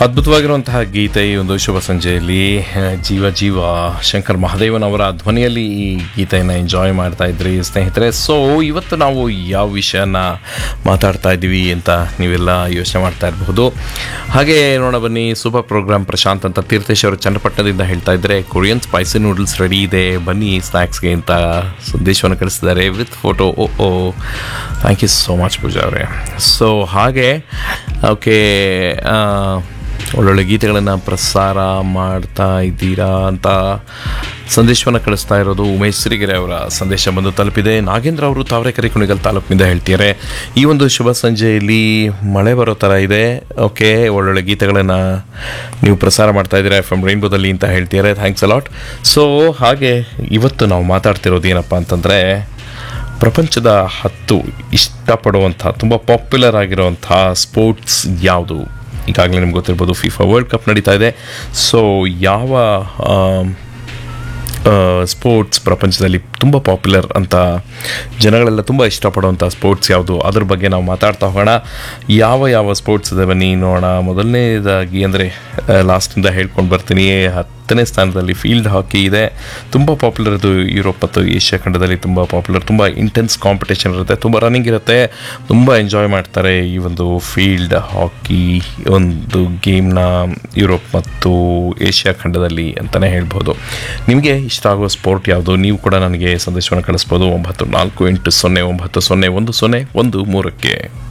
ಅದ್ಭುತವಾಗಿರುವಂತಹ ಗೀತೆ ಈ ಒಂದು ಶುಭ ಸಂಜೆಯಲ್ಲಿ ಆ, ಜೀವ ಜೀವ ಶಂಕರ್ ಮಹಾದೇವನ್ ಅವರ ಧ್ವನಿಯಲ್ಲಿ ಈ ಗೀತೆಯನ್ನು ಎಂಜಾಯ್ ಮಾಡ್ತಾ ಇದ್ರಿ ಸ್ನೇಹಿತರೆ ಸೊ ಇವತ್ತು ನಾವು ಯಾವ ವಿಷಯನ ಮಾತಾಡ್ತಾ ಇದ್ದೀವಿ ಅಂತ ನೀವೆಲ್ಲ ಯೋಚನೆ ಮಾಡ್ತಾ ಇರಬಹುದು ಹಾಗೆ ನೋಡ ಬನ್ನಿ ಸೂಪರ್ ಪ್ರೋಗ್ರಾಮ್ ಪ್ರಶಾಂತ್ ಅಂತ ತೀರ್ಥೇಶ್ ಅವರು ಚನ್ನಪಟ್ಟಣದಿಂದ ಹೇಳ್ತಾ ಇದ್ದಾರೆ ಕೊರಿಯನ್ ಸ್ಪೈಸಿ ನೂಡಲ್ಸ್ ರೆಡಿ ಇದೆ ಬನ್ನಿ ಸ್ನ್ಯಾಕ್ಸ್ಗೆ ಅಂತ ಸಂದೇಶವನ್ನು ಕಳಿಸಿದ್ದಾರೆ with photo oh oh thank you so much Pooja ಅವರೇ ಸೊ ಹಾಗೆ ಓಕೆ ಒಳ್ಳೊಳ್ಳೆ ಗೀತೆಗಳನ್ನು ಪ್ರಸಾರ ಮಾಡ್ತಾ ಇದ್ದೀರಾ ಅಂತ ಸಂದೇಶವನ್ನು ಕಳಿಸ್ತಾ ಇರೋದು ಉಮೇಶ್ ಸಿರಿಗೆರೆ ಅವರ ಸಂದೇಶ ಬಂದು ತಲುಪಿದೆ ನಾಗೇಂದ್ರ ಅವರು ತಾವರೆಕೆರೆ ಕುಣಿಗಲ್ ತಾಲೂಕಿನಿಂದ ಹೇಳ್ತಿದ್ದಾರೆ ಈ ಒಂದು ಶುಭ ಸಂಜೆಯಲ್ಲಿ ಮಳೆ ಬರೋ ಥರ ಇದೆ ಓಕೆ ಒಳ್ಳೊಳ್ಳೆ ಗೀತೆಗಳನ್ನು ನೀವು ಪ್ರಸಾರ ಮಾಡ್ತಾ ಇದ್ದೀರಾ ಎಫ್ ಎಮ್ ರೈನ್ಬೋದಲ್ಲಿ ಅಂತ ಹೇಳ್ತಿದ್ದಾರೆ ಥ್ಯಾಂಕ್ಸ್ ಅಲಾಟ್ ಸೊ ಹಾಗೆ ಇವತ್ತು ನಾವು ಮಾತಾಡ್ತಿರೋದು ಏನಪ್ಪ ಅಂತಂದರೆ ಪ್ರಪಂಚದ ಹತ್ತು ಇಷ್ಟಪಡುವಂಥ ತುಂಬ ಪಾಪ್ಯುಲರ್ ಆಗಿರುವಂಥ ಸ್ಪೋರ್ಟ್ಸ್ ಯಾವುದು ಈಗಾಗಲೇ ನಿಮ್ಗೆ ಗೊತ್ತಿರ್ಬೋದು ಫಿಫಾ ವರ್ಲ್ಡ್ ಕಪ್ ನಡೀತಾ ಇದೆ ಸೊ ಯಾವ ಸ್ಪೋರ್ಟ್ಸ್ ಪ್ರಪಂಚದಲ್ಲಿ ತುಂಬ ಪಾಪ್ಯುಲರ್ ಅಂತ ಜನಗಳೆಲ್ಲ ತುಂಬ ಇಷ್ಟಪಡುವಂಥ ಸ್ಪೋರ್ಟ್ಸ್ ಯಾವುದು ಅದ್ರ ಬಗ್ಗೆ ನಾವು ಮಾತಾಡ್ತಾ ಹೋಗೋಣ ಯಾವ ಯಾವ ಸ್ಪೋರ್ಟ್ಸ್ ಇದೆ ಬನ್ನಿ ನೋಡೋಣ ಮೊದಲನೇದಾಗಿ ಅಂದರೆ ಲಾಸ್ಟಿಂದ ಹೇಳ್ಕೊಂಡು ಬರ್ತೀನಿ ಹತ್ತನೇ ಸ್ಥಾನದಲ್ಲಿ ಫೀಲ್ಡ್ ಹಾಕಿ ಇದೆ ತುಂಬ ಪಾಪ್ಯುಲರ್ ಇದು ಯುರೋಪ್ ಮತ್ತು ಏಷ್ಯಾ ಖಂಡದಲ್ಲಿ ತುಂಬ ಪಾಪ್ಯುಲರ್ ತುಂಬ ಇಂಟೆನ್ಸ್ ಕಾಂಪಿಟೇಷನ್ ಇರುತ್ತೆ ತುಂಬ ರನ್ನಿಂಗ್ ಇರುತ್ತೆ ತುಂಬ ಎಂಜಾಯ್ ಮಾಡ್ತಾರೆ ಈ ಒಂದು ಫೀಲ್ಡ್ ಹಾಕಿ ಒಂದು ಗೇಮ್ನ ಯುರೋಪ್ ಮತ್ತು ಏಷ್ಯಾ ಖಂಡದಲ್ಲಿ ಅಂತಲೇ ಹೇಳ್ಬೋದು ನಿಮಗೆ ಇಷ್ಟ ಆಗುವ ಸ್ಪೋರ್ಟ್ ಯಾವುದು ನೀವು ಕೂಡ ನನಗೆ ಸಂದೇಶವನ್ನು ಕಳಿಸ್ಬೋದು ಒಂಬತ್ತು ನಾಲ್ಕು ಎಂಟು ಸೊನ್ನೆ ಒಂಬತ್ತು ಸೊನ್ನೆ ಒಂದು ಸೊನ್ನೆ ಒಂದು ಮೂರಕ್ಕೆ